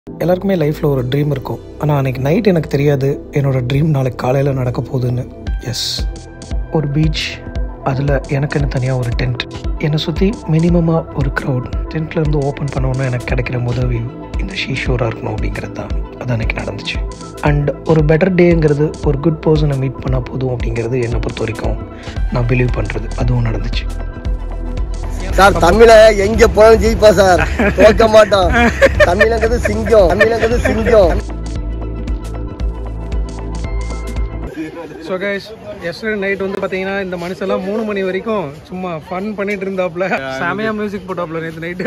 எல்லாருக்குமே லைஃப்பில் ஒரு ட்ரீம் இருக்கும் ஆனால் அன்றைக்கி நைட் எனக்கு தெரியாது என்னோடய ட்ரீம் நாளைக்கு காலையில் நடக்க போகுதுன்னு எஸ் ஒரு பீச் அதில் எனக்குன்னு தனியாக ஒரு டென்ட் என்னை சுற்றி மினிமமாக ஒரு க்ரௌட் டென்ட்லேருந்து ஓப்பன் பண்ணோன்னு எனக்கு கிடைக்கிற முதல் வியூ இந்த ஷீஷோராக இருக்கணும் அப்படிங்கிறது தான் அது அன்றைக்கி நடந்துச்சு அண்ட் ஒரு பெட்டர் டேங்கிறது ஒரு குட் பர்சனை மீட் பண்ணால் போதும் அப்படிங்கிறது என்னை பொறுத்த வரைக்கும் நான் பிலீவ் பண்ணுறது அதுவும் நடந்துச்சு சார் தமிழ எங்க போனாலும் ஜெயிப்பா சார் தோக்க மாட்டோம் தமிழங்கிறது சிங்கம் தமிழங்கிறது சிங்கம் ஸோ கைஸ் எஸ்டர்டே நைட் வந்து பார்த்தீங்கன்னா இந்த மனுஷெல்லாம் மூணு மணி வரைக்கும் சும்மா ஃபன் பண்ணிட்டு இருந்தாப்ல செமையா மியூசிக் போட்டாப்ல நேற்று night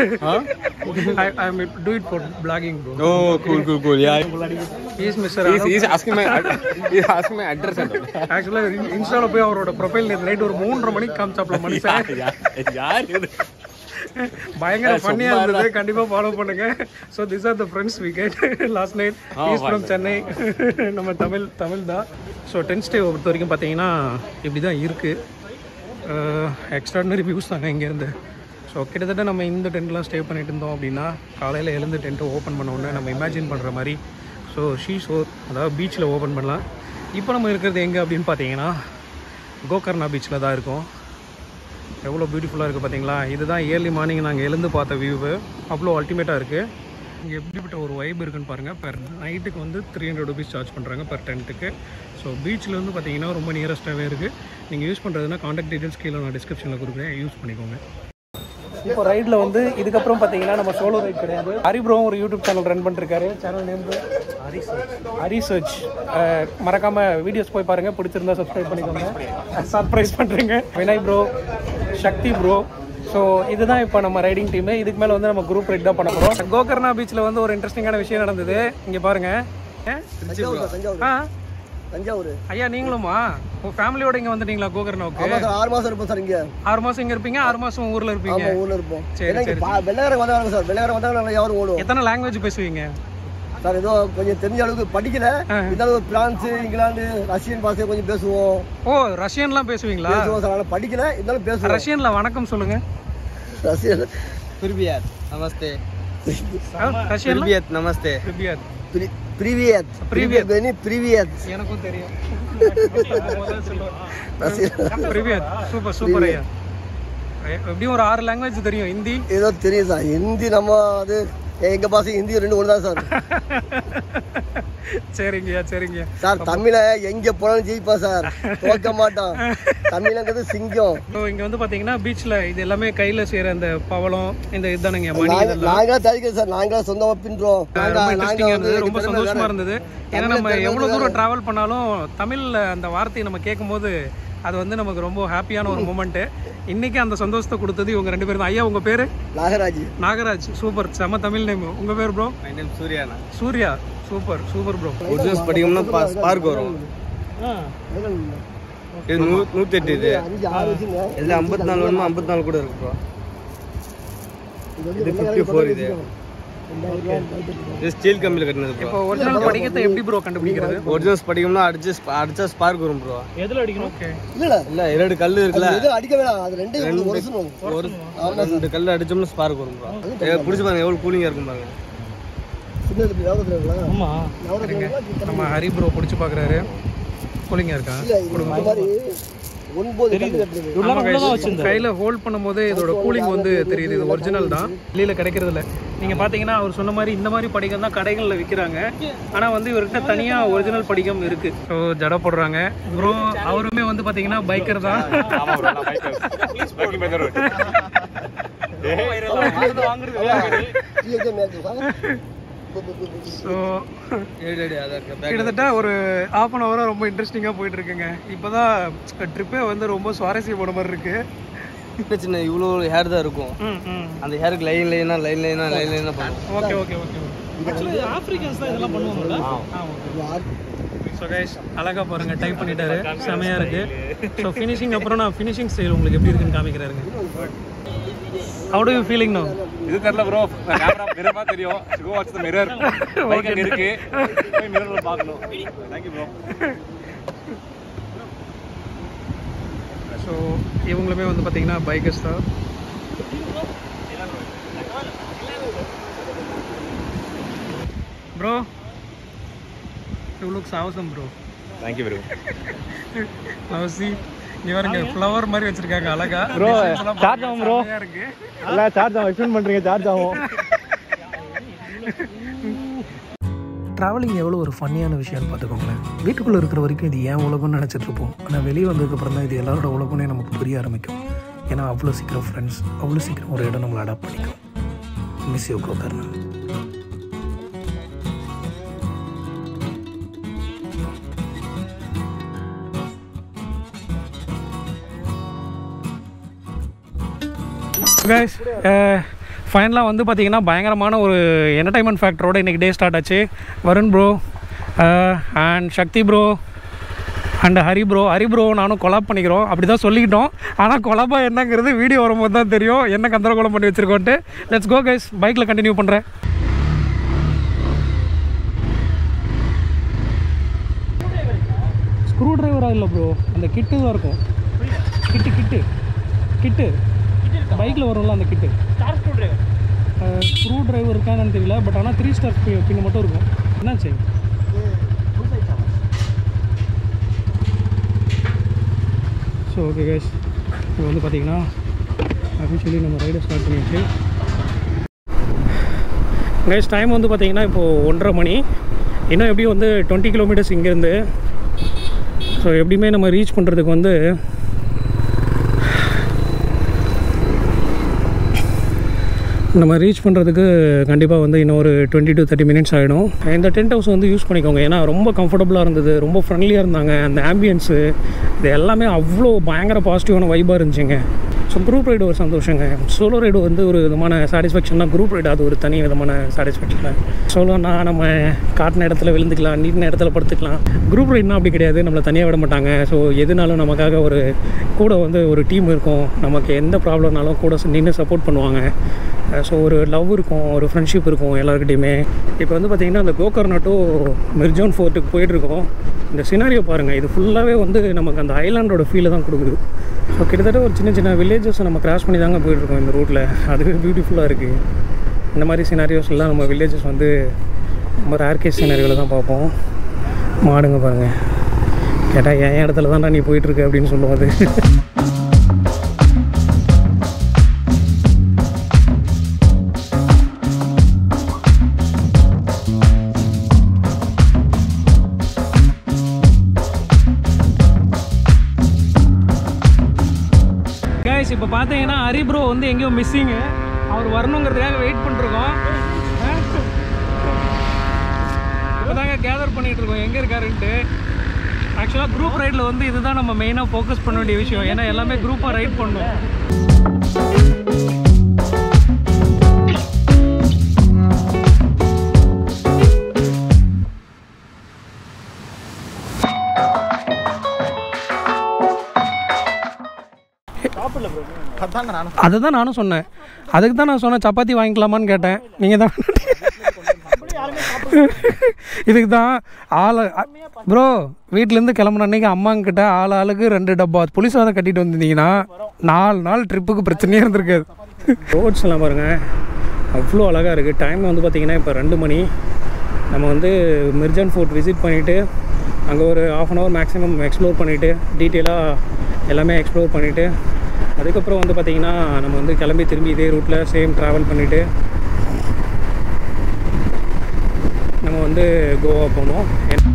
I I do it for blogging bro Oh, cool, cool, cool. Yeah. Is mister He's, he's asking my he's asking my address and all. ஆக்சுவலாக இன்ஸ்டாவில் போய் அவரோட ப்ரொஃபைல் நேற்று நைட் ஒரு மூன்றரை மணிக்கு காமிச்சாப்ல மனுஷன் யார் இது பயங்கர ஃபன்னியா இருந்தது கண்டிப்பா ஃபாலோ பண்ணுங்க so this are the friends we get last night is from Chennai நம்ம தமிழ் தமிழ் தான் ஸோ டென்த் டே பொறுத்த வரைக்கும் பார்த்தீங்கன்னா இப்படி தான் இருக்குது எக்ஸ்ட்ராடினரி வியூஸ் தாங்க இங்கேருந்து ஸோ கிட்டத்தட்ட நம்ம இந்த டென்ட்லாம் ஸ்டே பண்ணிட்டு இருந்தோம் அப்படின்னா காலையில் எழுந்து டென்ட்டை ஓப்பன் பண்ண உடனே நம்ம இமேஜின் பண்ணுற மாதிரி ஸோ ஷீ ஷோர் அதாவது பீச்சில் ஓப்பன் பண்ணலாம் இப்போ நம்ம இருக்கிறது எங்கே அப்படின்னு பார்த்தீங்கன்னா கோகர்ணா பீச்சில் தான் இருக்கோம் எவ்வளோ பியூட்டிஃபுல்லாக இருக்குது பார்த்தீங்களா இதுதான் இயர்லி மார்னிங் நாங்கள் எழுந்து பார்த்த வியூவு அவ்வளோ அல்டிமேட்டாக இருக்குது இங்கே எப்படிப்பட்ட ஒரு வைப் இருக்குன்னு பாருங்கள் பெர் நைட்டுக்கு வந்து த்ரீ ஹண்ட்ரட் ருபீஸ் சார்ஜ் பண்ணுறாங்க பெர் டென்ட்டுக்கு ஸோ பீச்சில் வந்து பார்த்தீங்கன்னா ரொம்ப நியரஸ்ட்டாகவே இருக்குது நீங்கள் யூஸ் பண்ணுறதுனா காண்டாக்ட் டீட்டெயில்ஸ் கீழே நான் டிஸ்கிரிப்ஷனில் கொடுக்குறேன் யூஸ் பண்ணிக்கோங்க இப்போ ரைடில் வந்து இதுக்கப்புறம் பார்த்தீங்கன்னா நம்ம சோலோ ரைட் கிடையாது ஹரிப்ரோவும் ஒரு யூடியூப் சேனல் ரன் பண்ணிருக்காரு சேனல் நேம் ஹரி சர்ச் மறக்காமல் வீடியோஸ் போய் பாருங்கள் பிடிச்சிருந்தா சப்ஸ்கிரைப் பண்ணிக்கோங்க சர்ப்ரைஸ் பண்ணுறேங்க Vinay bro Sakthi bro so இதுதான் இப்போ நம்ம ரைடிங் டீமு இதுக்கு மேலே வந்து நம்ம குரூப் ரைட் தான் பண்ண போகிறோம் கோகர்ணா பீச்சில் வந்து ஒரு இன்ட்ரெஸ்டிங்கான விஷயம் நடந்தது இங்கே பாருங்க தஞ்சாவூர் சார், தஞ்சாவூர் ஆ தஞ்சாவூர் ஐயா நீங்களுமா உங்கள் ஃபேமிலியோட இங்கே வந்துட்டீங்களா கோகர்ணாவுக்கு ஆமா சார் ஆறு மாசம் இருப்போம் சார் இங்க ஆறு மாதம் இங்கே இருப்பீங்க ஆறு மாதம் ஊரில் இருப்பீங்க ஆமா ஊர்ல இருப்போம் சரி, ஏன்னா இங்க பா- வெள்ளைக்காரங்க வந்தாங்க சார் வெள்ளைக்காரங்க வந்தாங்க நாங்க யாரும் ஓடுவோம் எத்தனை லாங்குவேஜ் பேசுவீங்க சார் ஏதோ கொஞ்சம் தெரிஞ்ச அளவுக்கு படிக்கல இருந்தாலும் பிரான்ஸ் இங்கிலாந்து ரஷ்யன் பாஷை கொஞ்சம் பேசுவோம் ஓ ரஷ்யன்லாம் பேசுவீங்களா பேசுவோம் சார் அதனால படிக்கல இருந்தாலும் பேசுவோம் ரஷ்யன்ல வணக்கம் சொல்லுங்க ரஷ்யன் பிரிபியாத் நமஸ்தே ரஷ்யன்ல பிரிபியாத் நமஸ்தே பிரிபியாத் பிரிவியத் Привет. பிரிவியத் பிரிவியத் எனக்கும் தெரியும் ரஷ்யன் பிரிவியாத் சூப்பர் சூப்பர் ஐயா எப்படியும் ஒரு ஆறு லாங்குவேஜ் தெரியும் ஹிந்தி ஏதோ தெரியும் சார் ஹிந்தி நம்ம அது எங்க பாஷை ஹிந்தி ரெண்டு ஒன்று தான் சார் சரிங்கய்யா சரிங்கய்யா சார் தமிழ எங்க போனாலும் ஜெயிப்பா சார் தோக்க மாட்டோம் தமிழங்கிறது சிங்கம் ஸோ இங்க வந்து பாத்தீங்கன்னா பீச்ல இது எல்லாமே கையில செய்யற அந்த பவளம் இந்த இதுதானுங்க மணி நாங்க இதெல்லாம் நாங்களா தயாரிக்கிறோம் சார் நாங்களா சொந்தமா பின்றோம் ரொம்ப நாங்க நாங்க இன்ட்ரெஸ்டிங்காக வந்து இருந்தது ரொம்ப எங்க சந்தோஷமா திறமை இருந்தது வேற. ஏன்னா நம்ம தமிழ்ல எவ்வளோ திறமை தூரம் ட்ராவல் பண்ணாலும் தமிழில் அந்த வார்த்தையை நம்ம கேட்கும்போது அது வந்து நமக்கு ரொம்ப ஹாப்பியான ஒரு மூமெண்ட்டு இன்னைக்கு அந்த சந்தோஷத்தை கொடுத்தது இவங்க ரெண்டு பேரும் தான் ஐயா உங்க பேரு நாகராஜ் நாகராஜ் சூப்பர் செம தமிழ் நேம் உங்க பேர் ப்ரோ மை நேம் சூர்யானா Surya super super bro originals படிக்கணும்னா ஸ்பார்க் வரும் இது நூ நூற்றி எட்டு இது அஞ்சு ஆறு வச்சுங்க இதில் ஐம்பத்தி நாலு வேணுமா ஐம்பத்தி நாலு கூட இருக்கு ப்ரோ இது ஃபிஃப்டி ஃபோர் இது இது ஸ்டீல் கம்பியில் கட்டினது ப்ரோ இப்போ ஒரிஜினல் படிக்கத்தை எப்படி ப்ரோ கண்டுபிடிக்கிறது ஒரிஜினல்ஸ் படிக்கணும்னா அடிச்சு அடிச்சா ஸ்பார்க் வரும் ப்ரோ எதில் அடிக்கணும் ஓகே இல்ல இல்ல இரண்டு கல் இருக்குல்ல எதுவும் அடிக்க வேணாம் அது ரெண்டு ஒரு வருஷம் ஒரு ரெண்டு கல் அடிச்சோம்னா ஸ்பார்க் வரும் ப்ரோ பிடிச்சி பாருங்க எவ்வளவு கூலிங்கா இருக்கும் பாருங்க சின்னது ஞாபகத்துல ஆமா ஞாபகத்துல நம்ம ஹரி ப்ரோ பிடிச்சி பார்க்குறாரு கூலிங்காக இருக்கா இல்ல இது இந்த மாதிரி ஒன்பது கல்லு கட்டுறது கையில் ஹோல்ட் பண்ணும்போது இதோட கூலிங் வந்து தெரியுது இது ஒரிஜினல் தான் வெளியில் கிடைக்கிறது இல்ல நீங்கள் பார்த்தீங்கன்னா அவர் சொன்ன மாதிரி இந்த மாதிரி படிகம் தான் கடைகளில் விற்கிறாங்க ஆனால் வந்து இவர்கிட்ட தனியாக ஒரிஜினல் படிகம் இருக்கு ஸோ ஜட போடுறாங்க ப்ரோ அவருமே வந்து பார்த்தீங்கன்னா பைக்கர் தான் கீழே மேற்கு சார் ஸோ ஏழு அடி அதான் இருக்கு. back. கிட்டத்தட்ட ஒரு ஆஃப் அன் ஹவராக ரொம்ப இன்ட்ரெஸ்டிங்காக போயிட்டு இருக்குங்க இப்போ தான் ட்ரிப்பே வந்து ரொம்ப சுவாரஸ்யமான மாதிரி இருக்கு சின்ன சின்ன இவ்வளோ ஹேர் தான் இருக்கும் ம் ம் அந்த ஹேருக்கு லைன் லைனா லைன் லைனா லைன் லைனா பண்ணும் okay okay okay actually Africans தான் இதெல்லாம் பண்ணுவாங்கல்ல ஸோ கைஸ் அழகா பாருங்க டைப் பண்ணிட்டாரு செமையா இருக்கு ஸோ ஃபினிஷிங் அப்புறம் நான் ஃபினிஷிங் ஸ்டைல் உங்களுக்கு எப்படி இருக்குன்னு காமிக்கிறாருங்க how do you feeling no இது தெரியல ப்ரோ கேமரா மிரர் மாதிரி தெரியும் go watch the mirror bike அங்க இருக்கு போய் மிரர்ல பார்க்கணும் தேங்க் யூ ப்ரோ ஸோ இவங்களுமே வந்து பார்த்தீங்கன்னா பைக்கர்ஸ் தான் bro you looks awesome bro thank you bro லவ்சி இங்க பாருங்க ஃப்ளவர் மாதிரி வச்சிருக்காங்க அழகா Bro, Designs எல்லாம் charge ஆகும் bro. செமையா இருக்கு எல்லாம் சார்ஜ் ஆகும் எக்ஸ்பிளைன் பண்ணுறீங்க சார்ஜ் ஆகும் ட்ராவலிங் எவ்வளோ ஒரு ஃபன்னியான விஷயம்னு பார்த்துக்கோங்களேன் வீட்டுக்குள்ளே இருக்கிற வரைக்கும் இது ஏன் உலகம்னு நினச்சிட்டு இருப்போம் ஆனால் வெளியே வந்ததுக்கப்புறம் தான் இது எல்லாரோட உலகம்னே நமக்கு புரிய ஆரம்பிக்கும் ஏன்னா அவ்வளோ சீக்கிரம் ஃப்ரெண்ட்ஸ் அவ்வளோ சீக்கிரம் ஒரு இடம் நம்மளை அடாப்ட் பண்ணிக்கும் மிஸ் யூ கோகர்ணன் கைஸ் ஃபைனலாக வந்து பார்த்தீங்கன்னா பயங்கரமான ஒரு என்டர்டைன்மெண்ட் ஃபேக்டரோட இன்றைக்கி டே ஸ்டார்ட் ஆச்சு Varun bro and Sakthi bro and Hari bro Hari bro நானும் கொலாப் பண்ணிக்கிறோம் அப்படி தான் சொல்லிக்கிட்டோம் ஆனால் கொலாபா என்னங்கிறது வீடியோ வரும்போது தான் தெரியும் என்ன கந்தரகோலம் பண்ணி வச்சுருக்கோன்ட்டு லெட்ஸ் கோ கைஸ் பைக்கில் கண்டினியூ பண்ணுறேன் ஸ்க்ரூ டிரைவராக இல்லை ப்ரோ அந்த கிட்டு தான் இருக்கும் கிட்டு கிட்டு கிட்டு பைக்கில் வரும்ல அந்த கிட்டு ஸ்க்ரூ டிரைவர் இருக்கான்னு தெரியல பட் ஆனால் த்ரீ ஸ்டார் பின் மட்டும் இருக்கும் என்னாச்சு ஸோ ஓகே கேஸ் இப்போ வந்து பார்த்தீங்கன்னா அப்படின்னு சொல்லி நம்ம ரைடை ஸ்டார்ட் பண்ணியாச்சு கைஸ் டைம் வந்து பார்த்தீங்கன்னா இப்போது ஒன்றரை மணி இன்னும் எப்படியும் வந்து டுவெண்ட்டி கிலோமீட்டர்ஸ் இங்கேருந்து ஸோ எப்படியுமே நம்ம ரீச் பண்ணுறதுக்கு வந்து நம்ம ரீச் பண்ணுறதுக்கு கண்டிப்பாக வந்து இன்னும் ஒரு டுவெண்ட்டி டு தேர்ட்டி மினிட்ஸ் ஆகிடும் இந்த டென்ட் ஹவுஸ் வந்து யூஸ் பண்ணிக்கோங்க ஏன்னா ரொம்ப கம்ஃபர்டபுளாக இருந்தது ரொம்ப ஃப்ரெண்ட்லியாக இருந்தாங்க அந்த ஆம்பியன்ஸு இது எல்லாமே அவ்வளோ பயங்கர பாசிட்டிவான வைபாக இருந்துச்சுங்க ஸோ குரூப் ரைடு ஒரு சந்தோஷங்க சோலோ ரைடு வந்து ஒரு விதமான சாட்டிஸ்ஃபேக்ஷன்னா குரூப் ரைடு அது ஒரு தனி விதமான சாட்டிஸ்ஃபேக்ஷன் சோலோனா நம்ம காட்டின இடத்துல விழுந்துக்கலாம் நீட்டின இடத்துல படுத்துக்கலாம் குரூப் ரைட்னா அப்படி கிடையாது நம்மளை தனியாக விட மாட்டாங்க ஸோ எதுனாலும் நமக்காக ஒரு கூட வந்து ஒரு டீம் இருக்கும் நமக்கு எந்த ப்ராப்ளம்னாலும் கூட நின்று சப்போர்ட் பண்ணுவாங்க ஸோ ஒரு லவ் இருக்கும் ஒரு ஃப்ரெண்ட்ஷிப் இருக்கும் எல்லாருக்கிட்டையுமே இப்போ வந்து பார்த்திங்கன்னா அந்த கோகர்னட்டோ மிர்ஜோன் ஃபோர்ட்டுக்கு போயிட்டுருக்கோம் இந்த சினாரியோ பாருங்கள் இது ஃபுல்லாகவே வந்து நமக்கு அந்த ஐலாண்டோட ஃபீலை தான் கொடுக்குது ஸோ கிட்டத்தட்ட ஒரு சின்ன சின்ன வில்லேஜஸ் நம்ம கிராஸ் பண்ணி தாங்க போயிட்டுருக்கோம் இந்த ரூட்டில் அதுவே பியூட்டிஃபுல்லாக இருக்குது இந்த மாதிரி சினாரியோஸ் எல்லாம் நம்ம வில்லேஜஸ் வந்து நம்ம ரேர்கேஸ் சினாரியோவில் தான் பார்ப்போம் மாடுங்க பாருங்கள் கேட்டால் என் இடத்துல தான்டா நீ போயிட்டுருக்க அப்படின்னு சொல்லுவோம் அது கைஸ் இப்போ பார்த்தீங்கன்னா ஹரி ப்ரோ வந்து எங்கேயோ மிஸ்ஸிங்கு அவர் வரணுங்கிறதுக்காக வெயிட் பண்ணிருக்கோம் இப்போ தாங்க கேதர் பண்ணிட்டு இருக்கோம் எங்கே இருக்காருன்ட்டு ஆக்சுவலாக குரூப் ரைடில் வந்து இதுதான் நம்ம மெயினாக ஃபோக்கஸ் பண்ண வேண்டிய விஷயம் ஏன்னா எல்லாமே குரூப்பாக ரைட் பண்ணோம் அதை தான் நானும் சொன்னேன் அதுக்கு தான் நான் சொன்னேன் சப்பாத்தி வாங்கிக்கலாமான்னு கேட்டேன் நீங்கள் தான் இதுக்கு தான் ஆள் ப்ரோ வீட்டிலேருந்து கிளம்புன அன்னைக்கு அம்மாங்கிட்ட ஆள் ஆளுக்கு ரெண்டு டப்பா புளி சாதம் கட்டிட்டு வந்திருந்தீங்கன்னா நாலு நாள் ட்ரிப்புக்கு பிரச்சனையே இருந்திருக்காது ரோட்ஸ் எல்லாம் பாருங்கள் அவ்வளோ அழகாக இருக்குது டைம் வந்து பார்த்திங்கன்னா இப்போ ரெண்டு மணி நம்ம வந்து மிர்ஜான் ஃபோர்ட் விசிட் பண்ணிவிட்டு அங்கே ஒரு half an hour maximum explore பண்ணிவிட்டு டீட்டெயிலாக எல்லாமே எக்ஸ்ப்ளோர் பண்ணிவிட்டு அதுக்கப்புறம் வந்து பார்த்திங்கன்னா நம்ம வந்து கிளம்பி திரும்பி இதே ரூட்டில் சேம் ட்ராவல் பண்ணிவிட்டு நம்ம வந்து கோவா போனோம்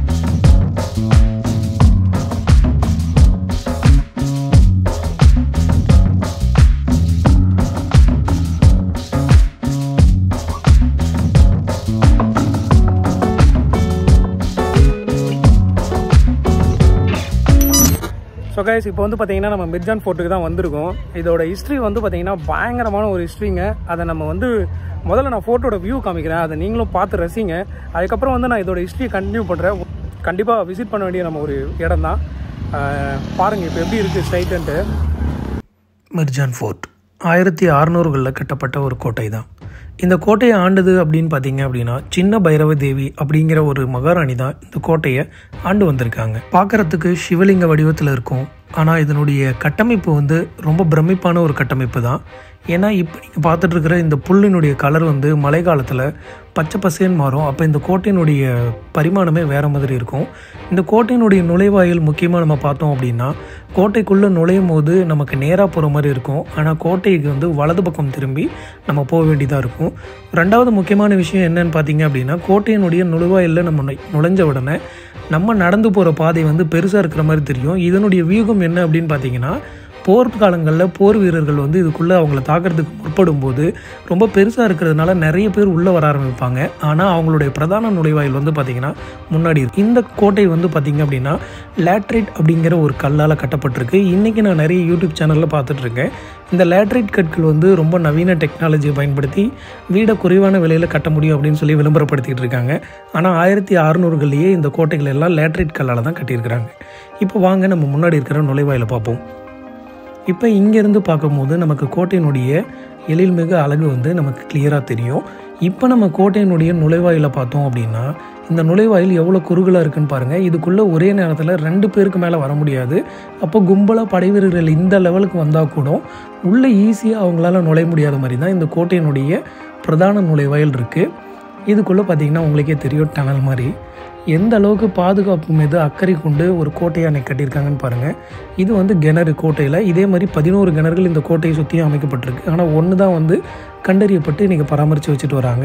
ஸோ கைஸ் இப்போ வந்து பார்த்தீங்கன்னா நம்ம மிர்ஜான் ஃபோர்ட்டுக்கு தான் வந்திருக்கோம் இதோட ஹிஸ்ட்ரி வந்து பார்த்தீங்கன்னா பயங்கரமான ஒரு ஹிஸ்ட்ரிங்க அதை நம்ம வந்து முதல்ல நான் ஃபோட்டோட வியூ காமிக்கிறேன் அதை நீங்களும் பார்த்து ரசிங்க அதுக்கப்புறம் வந்து நான் இதோட ஹிஸ்ட்ரியை கண்டினியூ பண்ணுறேன் கண்டிப்பாக விசிட் பண்ண வேண்டிய நம்ம ஒரு இடம் தான் பாருங்கள் இப்போ எப்படி இருக்குது ஸ்ட்ரைட்டுன்ட்டு மிர்ஜான் ஃபோர்ட் ஆயிரத்தி அறநூறுகளில் கட்டப்பட்ட ஒரு கோட்டை தான் இந்த கோட்டையை ஆண்டது அப்படின்னு பார்த்தீங்க அப்படின்னா சின்ன பைரவ தேவி அப்படிங்கிற ஒரு மகாராணி தான் இந்த கோட்டையை ஆண்டு வந்திருக்காங்க பார்க்கறதுக்கு சிவலிங்க வடிவத்தில் இருக்கும் ஆனால் இதனுடைய கட்டமைப்பு வந்து ரொம்ப பிரமிப்பான ஒரு கட்டமைப்பு தான் ஏன்னா இப்போ நீங்கள் பார்த்துட்டு இருக்கிற இந்த புல்லினுடைய கலர் வந்து மழை காலத்தில் பச்சை பசேன்னு மாறும் அப்போ இந்த கோட்டையினுடைய பரிமாணமே வேறு மாதிரி இருக்கும் இந்த கோட்டையினுடைய நுழைவாயில் முக்கியமாக நம்ம பார்த்தோம் அப்படின்னா கோட்டைக்குள்ளே நுழையும் போது நமக்கு நேராக போகிற மாதிரி இருக்கும் ஆனால் கோட்டைக்கு வந்து வலது பக்கம் திரும்பி நம்ம போக வேண்டியதாக இருக்கும் ரெண்டாவது முக்கியமான விஷயம் என்னன்னு பார்த்தீங்க அப்படின்னா கோட்டையினுடைய நுழைவாயிலில் நம்ம நுழை- நுழைஞ்ச உடனே நம்ம நடந்து போகிற பாதை வந்து பெருசாக இருக்கிற மாதிரி தெரியும் இதனுடைய வியூகம் என்ன அப்படின்னு பார்த்தீங்கன்னா போர் காலங்களில் போர் வீரர்கள் வந்து இதுக்குள்ளே அவங்கள தாக்கிறதுக்கு முற்படும் போது ரொம்ப பெருசாக இருக்கிறதுனால நிறைய பேர் உள்ளே வர ஆரம்பிப்பாங்க ஆனால் அவங்களுடைய பிரதான நுழைவாயில் வந்து பார்த்திங்கன்னா முன்னாடி இருக்கு இந்த கோட்டை வந்து பார்த்திங்க அப்படின்னா லேட்ரைட் அப்படிங்கிற ஒரு கல்லால் கட்டப்பட்டிருக்கு இன்றைக்கி நான் நிறைய யூடியூப் சேனலில் பார்த்துட்ருக்கேன் இந்த லேட்ரைட் கற்கள் வந்து ரொம்ப நவீன டெக்னாலஜியை பயன்படுத்தி வீடை குறைவான விலையில் கட்ட முடியும் அப்படின்னு சொல்லி விளம்பரப்படுத்திட்டு இருக்காங்க ஆனால் ஆயிரத்தி அறநூறுகள்லேயே இந்த கோட்டைகள் எல்லாம் லேட்ரைட் கல்லால் தான் கட்டியிருக்கிறாங்க இப்போ வாங்க நம்ம முன்னாடி இருக்கிற நுழைவாயில பார்ப்போம் இப்போ இங்கேருந்து பார்க்கும்போது நமக்கு கோட்டையினுடைய எழில்மிகு அழகு வந்து நமக்கு கிளியராக தெரியும் இப்போ நம்ம கோட்டையினுடைய நுழைவாயில பார்த்தோம் அப்படின்னா இந்த நுழைவாயில் எவ்வளோ குறுகலாக இருக்குன்னு பாருங்கள் இதுக்குள்ளே ஒரே நேரத்தில் ரெண்டு பேருக்கு மேலே வர முடியாது அப்போ கும்பலாக படை வீரர்கள் இந்த லெவலுக்கு வந்தால் கூட உள்ளே ஈஸியாக அவங்களால நுழைய முடியாத மாதிரி தான் இந்த கோட்டையினுடைய பிரதான நுழைவாயில் இருக்குது இதுக்குள்ளே பார்த்தீங்கன்னா உங்களுக்கே தெரியும் டனல் மாதிரி எந்த அளவுக்கு பாதுகாப்பு மீது அக்கறை கொண்டு ஒரு கோட்டையை அன்னைக்கு கட்டியிருக்காங்கன்னு பாருங்கள் இது வந்து கிணறு கோட்டையில் இதே மாதிரி பதினோரு கிணறுகள் இந்த கோட்டையை சுற்றியும் அமைக்கப்பட்டிருக்கு ஆனால் ஒன்று தான் வந்து கண்டறியப்பட்டு இன்றைக்கி பராமரித்து வச்சுட்டு வராங்க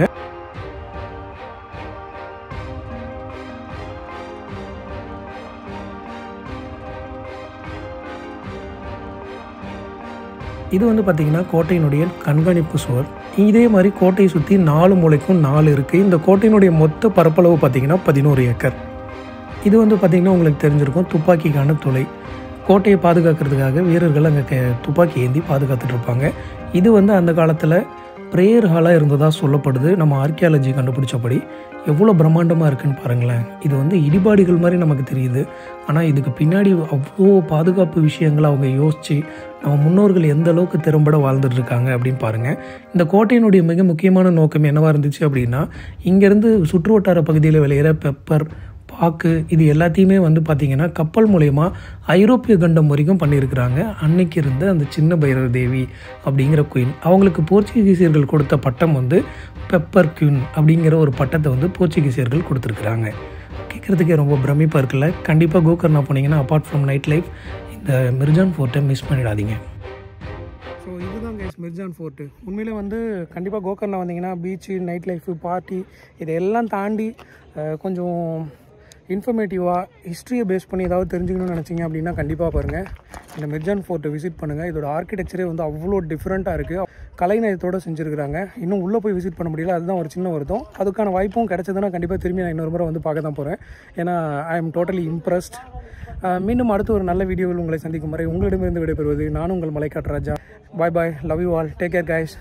இது வந்து பார்த்திங்கன்னா கோட்டையினுடைய கண்காணிப்பு சுவர் இதே மாதிரி கோட்டையை சுற்றி நாலு மூலைக்கும் நாலு இருக்குது இந்த கோட்டையினுடைய மொத்த பரப்பளவு பார்த்திங்கன்னா பதினோரு ஏக்கர் இது வந்து பார்த்திங்கன்னா உங்களுக்கு தெரிஞ்சிருக்கும் துப்பாக்கிக்கான துளை கோட்டையை பாதுகாக்கிறதுக்காக வீரர்கள் அங்கே துப்பாக்கி ஏந்தி பாதுகாத்துட்டு இருப்பாங்க இது வந்து அந்த காலத்தில் ப்ரேயர் ஹாலாக இருந்ததாக சொல்லப்படுது நம்ம ஆர்கியாலஜி கண்டுபிடிச்சபடி எவ்வளோ பிரம்மாண்டமாக இருக்குன்னு பாருங்களேன் இது வந்து இடிபாடுகள் மாதிரி நமக்கு தெரியுது ஆனால் இதுக்கு பின்னாடி அவ்வளோ பாதுகாப்பு விஷயங்களை அவங்க யோசித்து நம்ம முன்னோர்கள் எந்த அளவுக்கு திறம்பட வாழ்ந்துட்டு இருக்காங்க அப்படின்னு பாருங்கள் இந்த கோட்டையினுடைய மிக முக்கியமான நோக்கம் என்னவாக இருந்துச்சு அப்படின்னா இங்கேருந்து சுற்றுவட்டார பகுதியில் விளையிற பெப்பர் பாக்கு இது எல்லாத்தையுமே வந்து பார்த்திங்கன்னா கப்பல் மூலயமா ஐரோப்பிய கண்டம் வரைக்கும் பண்ணியிருக்கிறாங்க அன்னைக்கு இருந்த அந்த சின்ன பைரவ தேவி அப்படிங்கிற குயின் அவங்களுக்கு போர்ச்சுகீசியர்கள் கொடுத்த பட்டம் வந்து பெப்பர் குயின் அப்படிங்கிற ஒரு பட்டத்தை வந்து போர்ச்சுகீசியர்கள் கொடுத்துருக்குறாங்க கேட்குறதுக்கே ரொம்ப பிரமிப்பாக இருக்குல்ல கண்டிப்பாக கோகர்னா போனீங்கன்னா அப்பார்ட் ஃப்ரம் நைட் லைஃப் இந்த மிர்ஜான் ஃபோர்ட்டை மிஸ் பண்ணிடாதீங்க ஸோ இதுதான் கைஸ் மிர்ஜான் ஃபோர்ட்டு உண்மையிலே வந்து கண்டிப்பாக கோகர்னா வந்தீங்கன்னா பீச்சு நைட் லைஃபு பார்ட்டி இதெல்லாம் தாண்டி அஹ், கொஞ்சம் இன்ஃபர்மேட்டிவாக ஹிஸ்ட்ரியை பேஸ் பண்ணி ஏதாவது தெரிஞ்சுக்கணும்னு நினச்சிங்க அப்படின்னா கண்டிப்பாக பாருங்கள் இந்த மிர்ஜான் ஃபோர்ட்டை விசிட் பண்ணுங்கள் இதோட ஆர்கிடெக்சரே வந்து அவ்வளோ டிஃப்ரெண்ட்டாக இருக்குது கலைநயத்தோடு செஞ்சுருக்கிறாங்க இன்னும் உள்ளே போய் விசிட் பண்ண முடியல அதுதான் ஒரு சின்ன வருத்தம் அதுக்கான வாய்ப்பும் கிடைச்சதுன்னா கண்டிப்பாக திரும்பி நான் இன்னொரு முறை வந்து பார்க்க தான் போகிறேன் ஏன்னா ஐ எம் டோட்டலி இம்ப்ரெஸ்ட் மீண்டும் அடுத்து ஒரு நல்ல வீடியோவில் உங்களை சந்திக்கும் வரை உங்களிடமிருந்து விடைபெறுவது நானும் உங்கள் Malaikattu Raja bye bye love you all take care guys